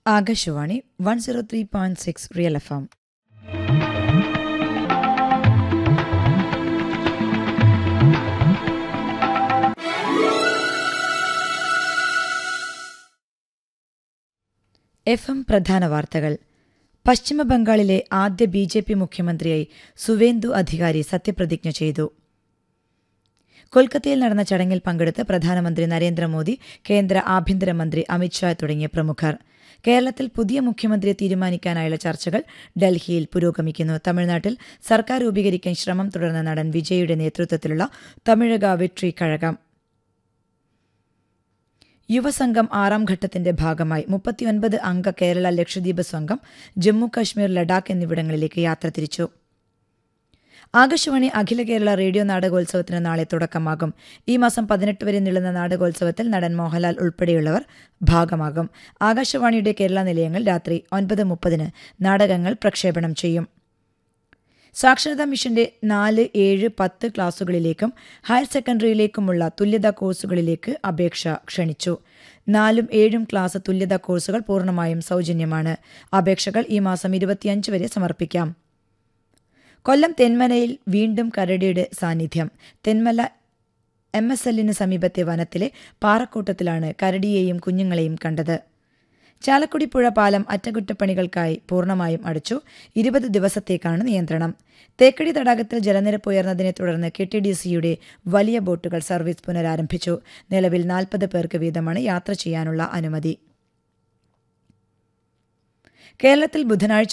Akashvani one zero three point six real F M F M പ്രധാന വാർത്തകൾ പശ്ചിമ ബംഗാളിലെ ആദ്യ ബി ജെ പി മുഖ്യമന്ത്രിയായി സുവേന്ദു അധികാരി സത്യപ്രതിജ്ഞ ചെയ്തു കൊൽക്കത്തയിൽ നടന്ന ചടങ്ങിൽ പങ്കെടുത്ത് പ്രധാനമന്ത്രി നരേന്ദ്രമോദി കേന്ദ്ര ആഭ്യന്തരമന്ത്രി അമിത്ഷാ തുടങ്ങിയ പ്രമുഖർ കേരളത്തിൽ പുതിയ മുഖ്യമന്ത്രിയെ തീരുമാനിക്കാനായുള്ള ചർച്ചകൾ ഡൽഹിയിൽ പുരോഗമിക്കുന്നു തമിഴ്നാട്ടിൽ സർക്കാർ രൂപീകരിക്കാൻ ശ്രമം തുടർന്ന നടൻ വിജയുടെ നേതൃത്വത്തിലുള്ള തമിഴക വെട്രി കഴകം യുവസംഘം ആറാം ഘട്ടത്തിന്റെ ഭാഗമായി മുപ്പത്തിയൊൻപത് അംഗ കേരള ലക്ഷദ്വീപ് സംഘം ജമ്മു കശ്മീർ ലഡാക്ക് എന്നിവിടങ്ങളിലേക്ക് യാത്ര തിരിച്ചു ആകാശവാണി അഖില കേരള റേഡിയോ നാടകോത്സവത്തിന് നാളെ തുടക്കമാകും ഈ മാസം പതിനെട്ട് വരെ നീളുന്ന നാടകോത്സവത്തിൽ നടൻ മോഹൻലാൽ ഉൾപ്പെടെയുള്ളവർ ഭാഗമാകും ആകാശവാണിയുടെ കേരള നിലയങ്ങൾ രാത്രി ഒൻപത് മുപ്പതിന് നാടകങ്ങൾ പ്രക്ഷേപണം ചെയ്യും സാക്ഷരതാ മിഷന്റെ നാല് ഏഴ് പത്ത് ക്ലാസുകളിലേക്കും ഹയർ സെക്കൻഡറിയിലേക്കുമുള്ള തുല്യതാ കോഴ്സുകളിലേക്ക് അപേക്ഷ ക്ഷണിച്ചു നാലും ഏഴും ക്ലാസ് തുല്യതാ കോഴ്സുകൾ പൂർണ്ണമായും സൗജന്യമാണ് അപേക്ഷകൾ ഈ മാസം ഇരുപത്തിയഞ്ച് വരെ സമർപ്പിക്കാം കൊല്ലം തെന്മലയിൽ വീണ്ടും കരടിയുടെ സാന്നിധ്യം തെന്മല എം എസ് എല്ലിന് സമീപത്തെ വനത്തിലെ പാറക്കൂട്ടത്തിലാണ് കരടിയെയും കുഞ്ഞുങ്ങളെയും കണ്ടത് ചാലക്കുടി പുഴ പാലം അറ്റകുറ്റപ്പണികൾക്കായി പൂർണ്ണമായും അടച്ചു ഇരുപത് ദിവസത്തേക്കാണ് നിയന്ത്രണം തേക്കടി തടാകത്തിൽ ജലനിരപ്പ് ഉയർന്നതിനെ തുടർന്ന് കെ ടി ഡി സിയുടെ വലിയ ബോട്ടുകൾ സർവീസ് പുനരാരംഭിച്ചു നിലവിൽ നാൽപ്പത് പേർക്ക് വീതമാണ് യാത്ര ചെയ്യാനുള്ള അനുമതി കേരളത്തിൽ ബുധനാഴ്ച